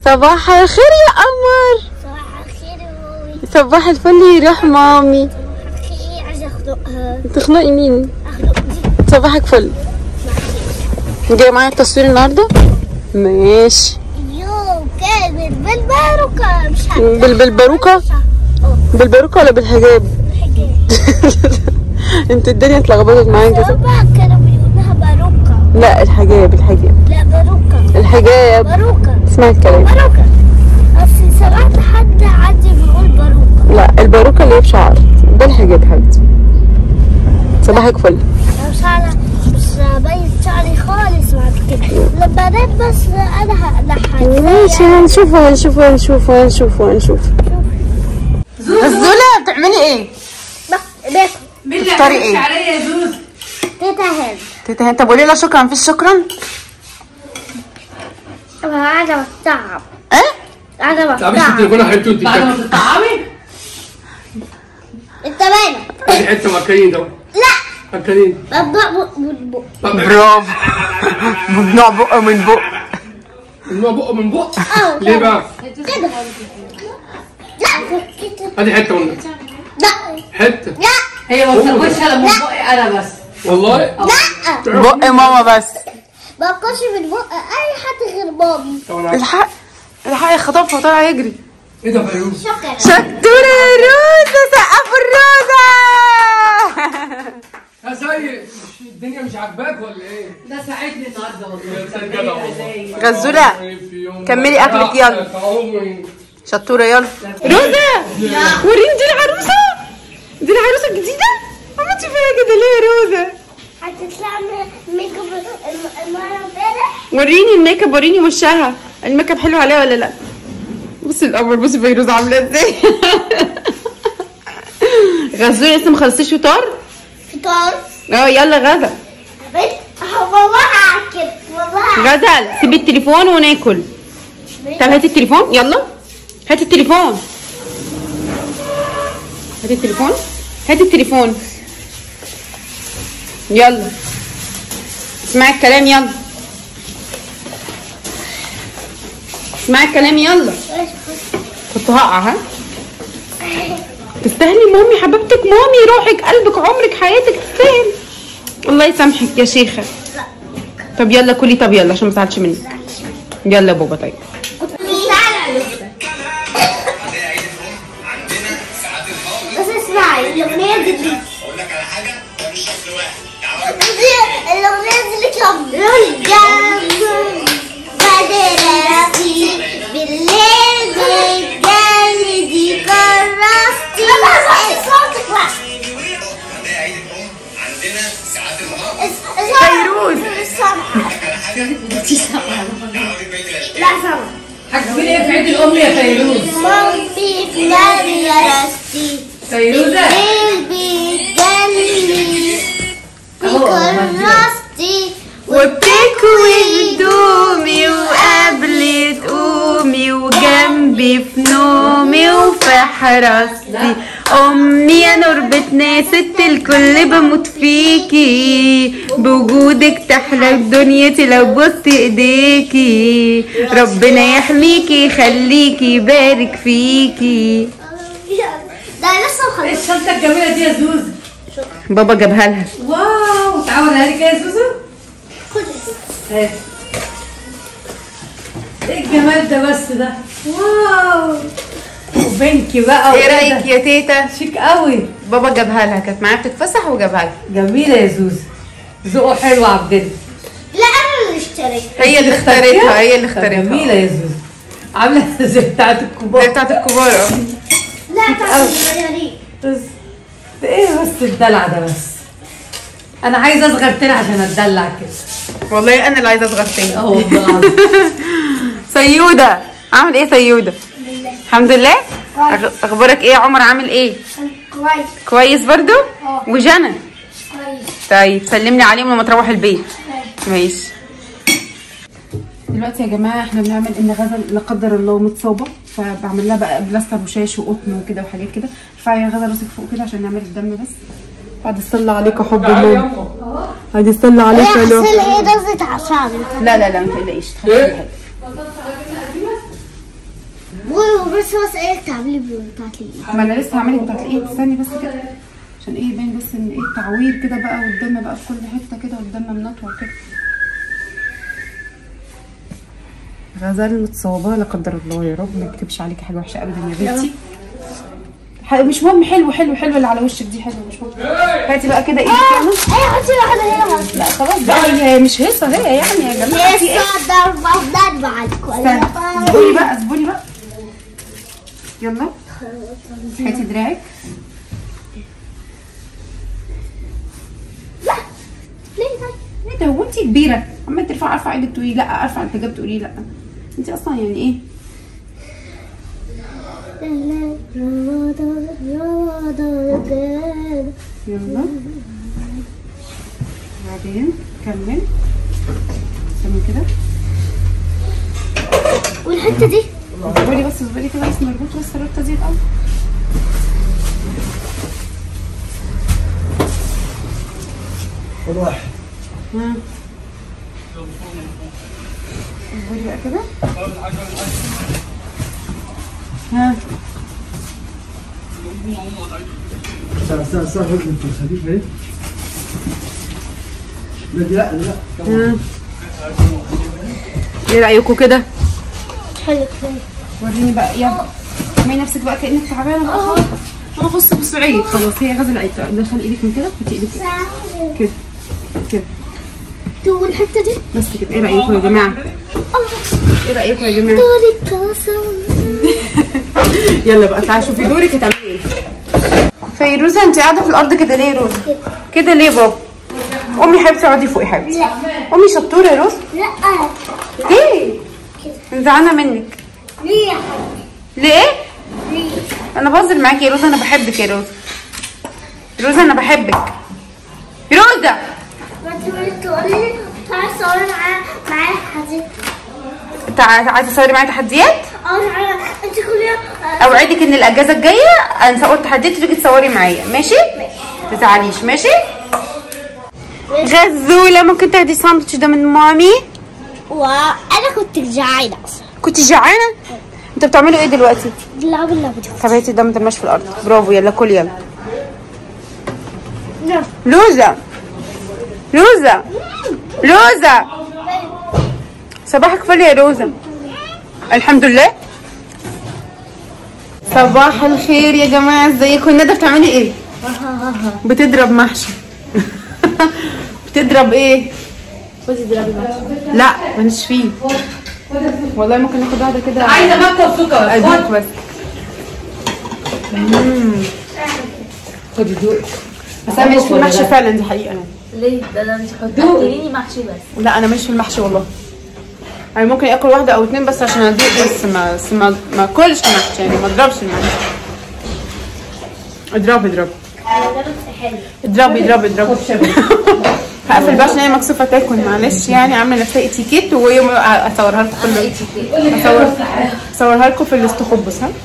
صباح الخير يا قمر صباح الخير يا مامي صباح الفل يروح مامي صباح الخير عايزة اخنقها تخنقي مين اخنق دي صباحك فل جاي معايا التصوير النهارده ماشي يو كامل بالباروكة مش عارفة بال- بالباروكة؟ اه بالباروكه ولا بالحجاب حاجة انت الدنيا اتلخبطت معايا كده بابا كانوا بيقولوها باروكة لا الحجاب الحجاب لا باروكة الحجاب باروكة اسمع الكلام باروكة بس سمعت حد عندي بيقول باروكة لا الباروكه اللي هي بشعر ده الحجاب حبيبتي صباحك فل أنا مش على مش باين شعري خالص بعد كده لما انام بس انا هقلعها ماشي هنشوف هنشوف هنشوف هنشوف هنشوف غزولة بتعملي ايه؟ باكل مين اللي تفطري عملت ايه؟ عليا يا زوز تيتا هند تيتا هند طب قولي لها شكرا مفيش شكرا؟ انا قاعدة بتعب ايه؟ قاعدة تعبيش بتعب التليفون يا حبيبتي انت بعد ما تطعمي انت مالك؟ ادي حته مكانين ده لا مكانين ببقى بق برافو بنوع بقه من بق النوع بقه من بق اه ليه بقى؟ كده لا ادي حته منك لا حته لا هي ما بتاكلش الا من بقي انا بس والله لا بق ماما بس ما باكلش من بق اي حد غير مامي طب انا عارف. الحق الحق يا خطفها وطلع يجري ايه ده فيروز؟ شكرا شطورة يا روزة سقف الروزة يا سيد مش- الدنيا مش عاجباك ولا ايه؟ ده ساعدني النهارده والله يا سيد جدع والله غزولة كملي أكلك يلا. عمري شطورة يلا روزة وريني دي العروسة دي العروسة الجديدة عملتي فيها كده ليه يا روزة هتطلع من ميك اب الم- المرة امبارح وريني الميك اب وريني وشها الميك اب حلو عليها ولا لا بصي القمر بصي فيروز عامله ازاي غزولة لسه ما خلصتيش فطار فطار اه يلا غدا بنت والله كده والله غدا سيبي التليفون وناكل طب هاتي التليفون يلا هاتي التليفون هاتي التليفون هاتي التليفون يلا اسمعي الكلام يلا اسمعي الكلام يلا كنت هقع ها تستاهلي مامي حبيبتك مامي روحك قلبك عمرك حياتك تستاهل الله يسامحك يا شيخه طب يلا كلي طب يلا عشان ما ازعلش منك يلا يا بابا طيب بس اسمعي الاغنية دي دي الاغنية دي لك بدرستي بالليل بتجلدي كرستي صوتك بس فيروز. لا سامع هتعملي ايه في عيد الام يا فيروز مامي في مدرستي فيروزه بالليل بتجلدي أهو، أهو، كرستي وبتكوي هدومي وقبل تقومي وجنبي في نومي وفي حراستي امي يا نور بيتنا ست الكل بموت فيكي بوجودك تحلى دنيتي لو بصت ايديكي ربنا يحميكي يخليكي يبارك فيكي ده لسه ايه مخلص الشنطه الجميله دي يا زوز بابا جابها لها واو تعالى عليك يا زوزو اهي. ايه الجمال ده بس ده واو وبنكي بقى ايه وإيه رايك ده؟ يا تيتا شيك قوي بابا جابها لها كانت معايا بتتفسح وجابها لها جميله يا زوز ذوقه حلو عبد الله لا انا اللي اشتريت هي اللي اختارتها هي اللي طب اختارتها جميله يا زوز عامله زي بتاعت زي الكبار بتاعت الكبار اه لا بتاعت الصغيرين بس ده ايه بس الدلع ده بس انا عايزه اصغر تاني عشان اتدلع كده والله انا اللي عايزه اصغر تاني اه والله العظيم. سيوده عامل ايه سيوده الحمد لله كويس. أخ- اخبارك ايه يا عمر عامل ايه كويس كويس برضو اه. وجنى كويس طيب سلمني عليهم لما تروح البيت ماشي دلوقتي يا جماعه احنا بنعمل ان غدا لا قدر الله متصابه فبعمل لها بقى بلاستر وشاش وقطن وكده وحاجات كده ارفعي يا غدا راسك فوق كده عشان نعمل الدم بس بعد الصلاه عليك يا حب الله بعد الصلاه عليك يا هي لو حسين ايه دزت عشان لا لا لا ما تقلقيش ايه؟ بس بس ايه تعملي بتاعت لي ما انا لسه هعملك بتاعت الايد استني بس كده عشان ايه يبين بس ان ايه التعوير كده بقى والدم بقى في كل حته كده والدم منطور كده غزال متصوبه لا قدر الله يا رب ما يكتبش عليكي حاجه وحشه ابدا يا بنتي ح- مش مهم حلو حلو حلو اللي على وشك دي حلو مش مهم هاتي بقى كده ايدك يلا ايه حطي واحدة هنا لا خلاص بقى هي مش هيصه هي يعني يا جماعه في ايه لسه ضربة ضربة عليكم استنى اصبري بقى اصبري بقى يلا هاتي دراعك ليه طيب؟ ايه ده هو انت كبيره عمال ترفع ارفع ايدك تقولي لا ارفع الحجاب تقولي لا انت اصلا يعني ايه رمضان رمضان كان يلا بعدين كمل كمل كده والحتة دي اصبري بس اصبري كده بس مربوط بس الربطه دي الاول واحد ها اصبري بقى كده ها استنى استنى استنى خد انت خفيف اهي لا دي لا دي لا ها ايه رايكم كده حلو حلو وريني بقى يلا اعملي نفسك بقى كانك تعبانه بقى خالص انا بص بص عيد خلاص هي غزل عيد دخل ايدك من كده حطي ايدك كده كده تو الحتة دي بس كده ايه رايكم يا جماعه ايه رايكم يا جماعه دوري الكاسة يلا بقى تعالي شوفي دورك هتعملي ايه فيروزه انت قاعده في الارض كده ليه يا روز كده ليه بابا امي حبيبتي اقعدي فوقي حبيبتي لا امي شطوره يا روز لا ليه زعلانه منك ليه يا حبيبي ليه ليه انا بهزر معاكي يا روزه انا بحبك يا روزه روزه انا بحبك روزه ما تقولي تقولي تعالي صوري معايا معايا حديد تعالي عايزه تصوري معايا تحديات اه تعالي انت كل يوم آه، اوعدك ان الاجازه الجايه انا هقول تحديات تيجي تصوري معايا ماشي ما تزعليش ماشي غزوله ممكن تاخدي ساندوتش ده من مامي وانا كنت جعانة اصلا كنت جعانه انتوا بتعملوا ايه دلوقتي بلعب اللعبة دي طب هاتي ده ما ترماش في الارض برافو يلا كل يلا لا. لوزة لوزة لوزة صباحك فل يا لوزة الحمد لله صباح الخير يا جماعة ازيكم ندى بتعملي ايه؟ بتضرب محشي بتضرب ايه؟ لا ماليش فيه والله ممكن ناخد واحدة كده عايزه مكه وسكر اديك بس خدي دوق بس انا ماليش في المحشي فعلا دي حقيقة يعني ليه ده انا مش هتدوقيني محشي بس لا انا ماليش في المحشي والله يعني ممكن اكل واحده او اتنين بس عشان ادوق بس ما بس ما ما اكلش المحشي يعني ما اضربش المحشي اضرب اضرب اضرب اضرب اضرب هقفل بقى عشان هي مكسوفه تاكل معلش يعني عامله نفسها اتيكيت ويوم اصورها لكم كل اصور اصورها لكم في الاستخبص ها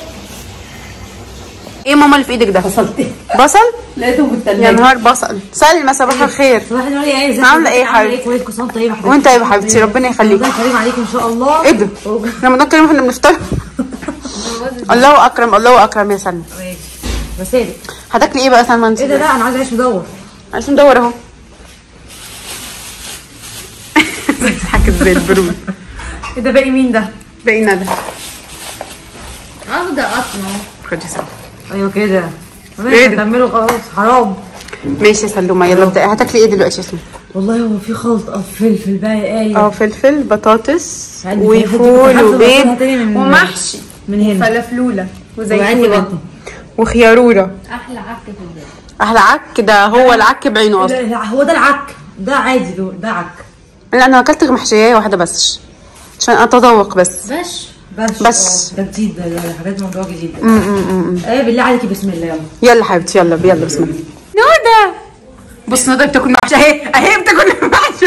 ايه ماما اللي في ايدك ده بصل بصل لقيته في التلاجة يا نهار بصل سلمى صباح الخير صباح النور يا عايزه عاملة إيه يا حبيبتي؟ كويس كل سنه وأنت طيبه يا حبيبتي وانت يا حبيبتي ربنا يخليك رمضان كريم عليك ان شاء الله ايه ده؟ رمضان كريم احنا بنفطر الله اكرم الله اكرم يا سلمى ماشي بسالك هتاكلي ايه بقى يا سلمى انت؟ ايه ده لا انا عايزه اعيش مدور عشان ندور اهو بتضحك ازاي البرود ايه ده باقي مين ده؟ باقي ندى اه ده قطن خدي سلمى ايوه كده إيه ده؟ هكمله خلاص حرام ماشي يا سلومه يلا ابدأي هتاكلي ايه دلوقتي يا سلمى؟ والله هو في خلط فلفل بقى قايل اه فلفل بطاطس عندي وفول فلفل، كنت حاسة وبيض باكلها تاني من- ومحشي من هنا فلفلوله وعندي وزيتونه بطن وخياروره احلى عك في البيت احلى عك ده هو العك بعينه اصلا لا لا هو ده العك ده عادي دول ده عك لا انا اكلت محشيه واحده بس عشان اتذوق بس بس بس بس. آه، ده جديد ده ده حاجات موضوع جديد ده. امم ايه بالله عليكي بسم الله يلا يلا حبيبتي يلا يلا بسم الله نودة بص نودة بتاكل محشي اهي اهي بتاكل محشي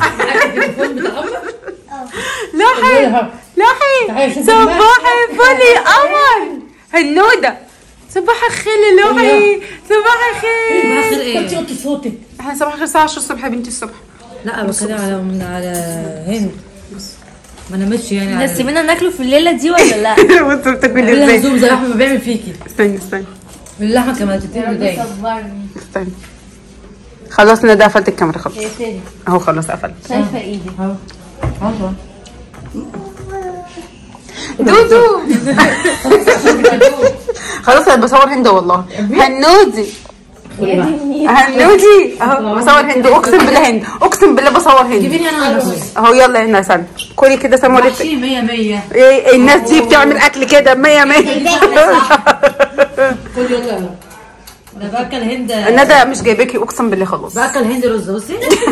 لحي لحي صباح الفل يا قمر هنودة صباح الخير يا لحي صباح الخير اخر ايه صوتي صوتك احنا صباح الخير الساعة 10 الصبح يا بنتي الصبح لا بتكلم على من على هند ما نمتش يعني بس سيبنا ناكله في الليله دي ولا لا وانت بتاكلي بالله ازاي هزوم زي ما بيعمل فيكي استني استني باللحمه كمان تتقلي دايما صبرني استني خلاص انا ده قفلت الكاميرا خلاص يا سيدي اهو خلاص قفلت شايفه ايدي اهو دودو خلاص انا بصور هند والله هنودي هنودي اهو بصور هند اقسم بالله هند اقسم بالله بصور هند جيبيني انا على الرسول اهو يلا هنا سامي كلي كده سامي ولد محشي 100 100 إيه الناس دي بتعمل اكل كده 100 100 كل يلا يلا ده باكل هند ندى مش جايباكي اقسم بالله خلاص باكل هند رز بصي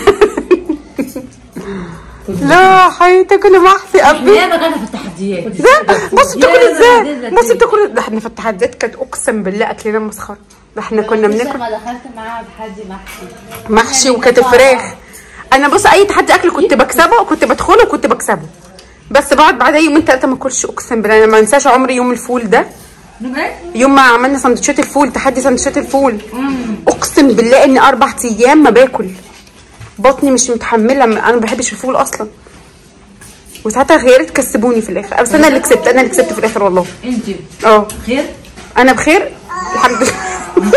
لا هتاكلي محشي قبل يا مكانها في التحديات ده بصي بتاكلي يا ازاي لذيذ بصي لذيذ. بتاكلي ده احنا في التحديات كانت اقسم بالله اكلنا مسخره ده احنا كنا لسه بناكل ما دخلت معاها بحدي محشي محشي وكانت فراخ انا بص اي تحدي اكل كنت بكسبه وكنت بدخله وكنت بكسبه بس بقعد بعدها يومين ثلاثه ما اكلش اقسم بالله انا ما انساش عمري يوم الفول ده يوم ما عملنا سندوتشات الفول تحدي سندوتشات الفول اقسم بالله ان اربع ايام ما باكل بطني مش متحمله انا ما بحبش الفول اصلا وساعتها غيرت كسبوني في الاخر بس انا اللي كسبت انا اللي كسبت في الاخر والله انت اه خير انا بخير الحمد لله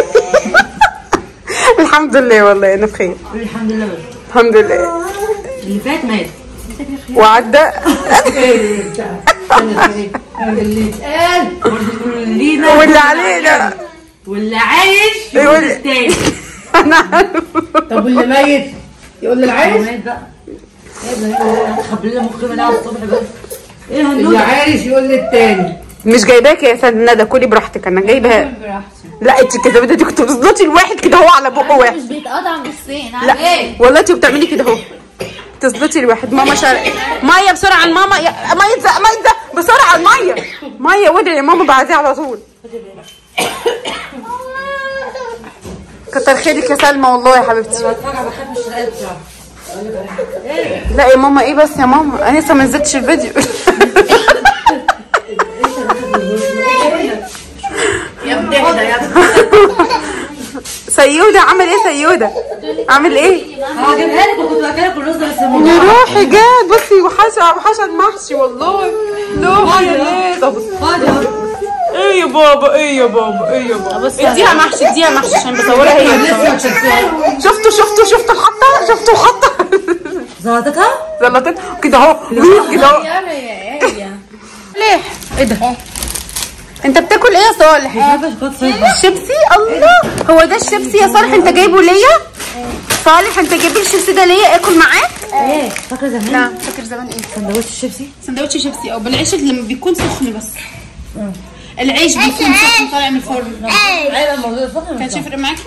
الحمد لله والله انا بخير قولي الحمد لله بس الحمد لله اللي فات مات وعدى اللي اتقال برضه لينا واللي علينا واللي عايش يقول- يقول التاني انا عارفه طب واللي ميت يقول للعايش مات بقى خبي لنا مخي من الصبح بقى ايه اللي هنقول عايش يقول للتاني مش جايباك يا سيد ندى كلي براحتك انا جايبها لا انت كده بدك كنت بتظبطي الواحد كده هو على بقه واحد مش بيتقطع نصين لا عامل ايه والله انت بتعملي كده اهو تظبطي الواحد ماما شارع ميه بسرعه ماما يا... ميه زق ميه زق بسرعه الميه ميه ودعي يا ماما بعديها على طول كتر خيرك يا سلمى والله يا حبيبتي بتفرج بخاف من الشرقات بصراحه لا يا ماما ايه بس يا ماما انا لسه ما نزلتش الفيديو يا ابني اهدى يا ابني سيودة عامل ايه سيودة عامل ايه هجيبها لك وكنت باكلها كل رز بس يا الموضوع روحي جاد بصي وحشة وحشة محشي والله لا يا ناس طب ايه يا بابا ايه يا بابا ايه يا بابا اديها محشي اديها محشي عشان بصورها هي شفتوا شفتوا شفتوا الحطة شفتوا الحطة زلطتها زلطت كده اهو كده اهو يلا يا ايه ليه ايه ده انت بتاكل ايه يا صالح عارفه شوكولاته الشيبسي الله هو ده الشيبسي يا صالح انت جايبه ليا صالح انت جايب لي الشيبسي ده ليا اكل معاك ايه فاكره زمان نعم فاكر زمان ايه سندوتش الشيبسي سندوتش شيبسي او بالعيش لما بيكون سخن بس العيش بيكون سخن طالع من الفرن ايوه الموضوع ده فاكره كانش يفرق معاكي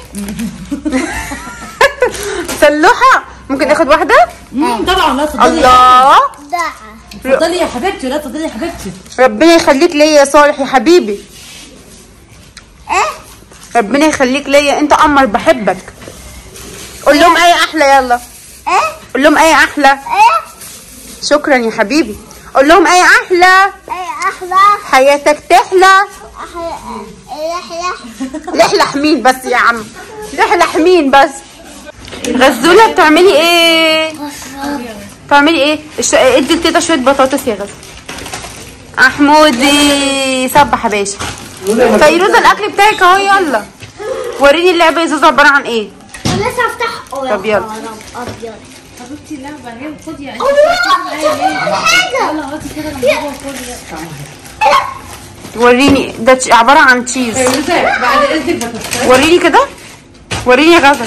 سلوحه ممكن اخد واحده طبعا لا تفضلي الله ده تفضلي يا حبيبتي لا تفضلي يا حبيبتي ربنا يخليك ليا يا صالح يا حبيبي ايه ربنا يخليك ليا انت قمر بحبك قول لهم اي احلى يلا ايه قول لهم اي احلى ايه شكرا يا حبيبي قول لهم اي احلى ايه احلى حياتك تحلى احلى ايه احلى لحلح مين بس يا عم لحلح مين بس غزولة بتعملي ايه بتعملي ايه الش... ادي لتيتا شويه بطاطس يا غزة احمودي صبح يا باشا فيروزة الاكل بتاعك اهو يلا وريني اللعبه يا زوزو عباره عن ايه انا لسه هفتح طب يلا. ابيض حبيبتي اللعبه هي خدي يعني حاجه وريني ده تش- عباره عن تشيز بعد اذنك بتفطر وريني كده وريني يا غزة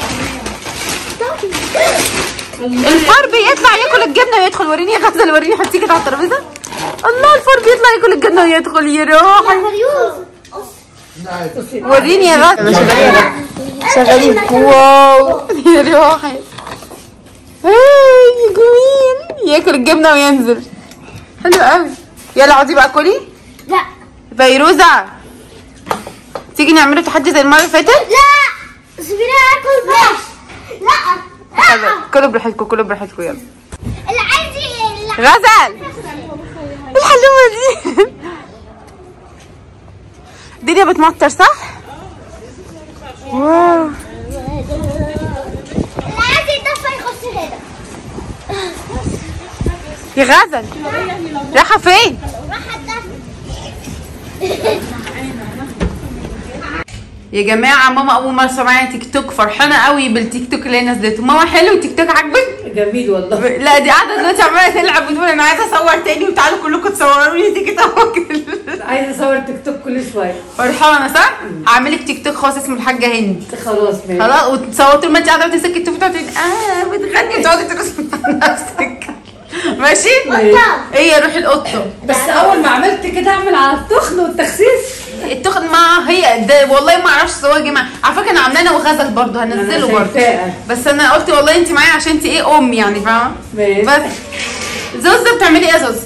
الفار بيطلع ياكل الجبنه ويدخل وريني يا غزة وريني حطيه كده على الترابيزه الله الفار بيطلع ياكل الجبنه ويدخل يا روحي وريني يا غزة شغالين شغالين واو يا روحي هاي جميل ياكل الجبنه وينزل حلو قوي يلا اقعدي بقى كلي لا فيروزة تيجي نعمله تحدي زي المره اللي فاتت لا سيبيني اكل بس لا يلا، كلوا براحتكم كلوا براحتكم يلا اللي عايز اللي غزل الحلوه دي الدنيا بتمطر صح؟ واو اللي عايز يدفع يخش هنا يا غزل رايحه فين يا جماعه ماما اول مره سمعت تيك توك فرحانه قوي بالتيك توك اللي هي نزلته ماما حلو تيك توك عاجبك جميل والله لا دي قاعده دلوقتي عماله تلعب وتقول انا عايزه اصور تاني وتعالوا كلكم تصوروا لي تيك توك عايزه اصور تيك توك كل شويه فرحانه صح؟ هعمل لك تيك توك خاص اسمه الحاجه هند خلاص ماشي خلاص وتصوري طول ما انت قاعده بتمسكي التليفون تقعدي تقولي اه بتغني وتقعدي ترسمي على نفسك ماشي؟ ايه روحي القطه بس اول ما عملت كده اعمل على التخن والتخسيس التخن ما هي ده والله ما اعرفش هو يا جماعه على فكره انا عاملاه انا وغزل برضه هنزله أنا برضه شايفاه. بس انا قلت والله انت معايا عشان انت ايه ام يعني فاهمه ماشي. بس زوزة بتعملي ايه يا زوزة؟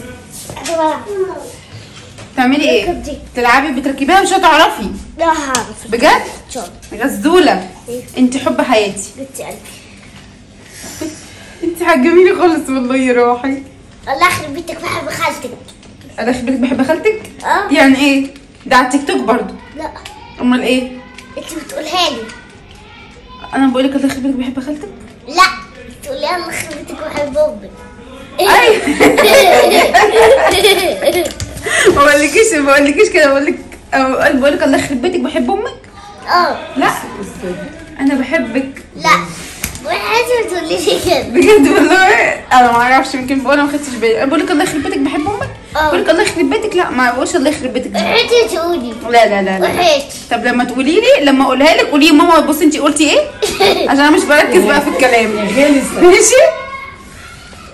بتعملي ايه؟ تلعبي بتركبيها مش هتعرفي لا هعرف بجد؟ شوف غزولة انت حب حياتي قلت قلبي انت هتجميلي خالص والله يا روحي الله يخرب بيتك بحب خالتك انا خبرك بحب خالتك اه يعني ايه ده على التيك توك برضو لا امال ايه انت بتقولها لي انا بقول لك الله يخربك بحب خالتك لا تقولي الله يخرب بيتك بحب امك ما بقولكيش ما بقولكيش كده بقول لك بقول لك الله يخرب بيتك بحب امك اه لا انا بحبك لا وحياتي بتقولي لي كده بجد والله انا ما اعرفش يمكن بقول انا ما خدتش بالي انا بقول لك الله يخرب بيتك بحب امك اه. بقول لك الله يخرب بيتك لا ما بقولش الله يخرب بيتك وحياتي تقولي لا لا لا لا وحياتي طب لما تقولي لي لما اقولها لك قولي لي ماما بصي انت قلتي ايه عشان انا مش بركز بقى في الكلام غلسه ماشي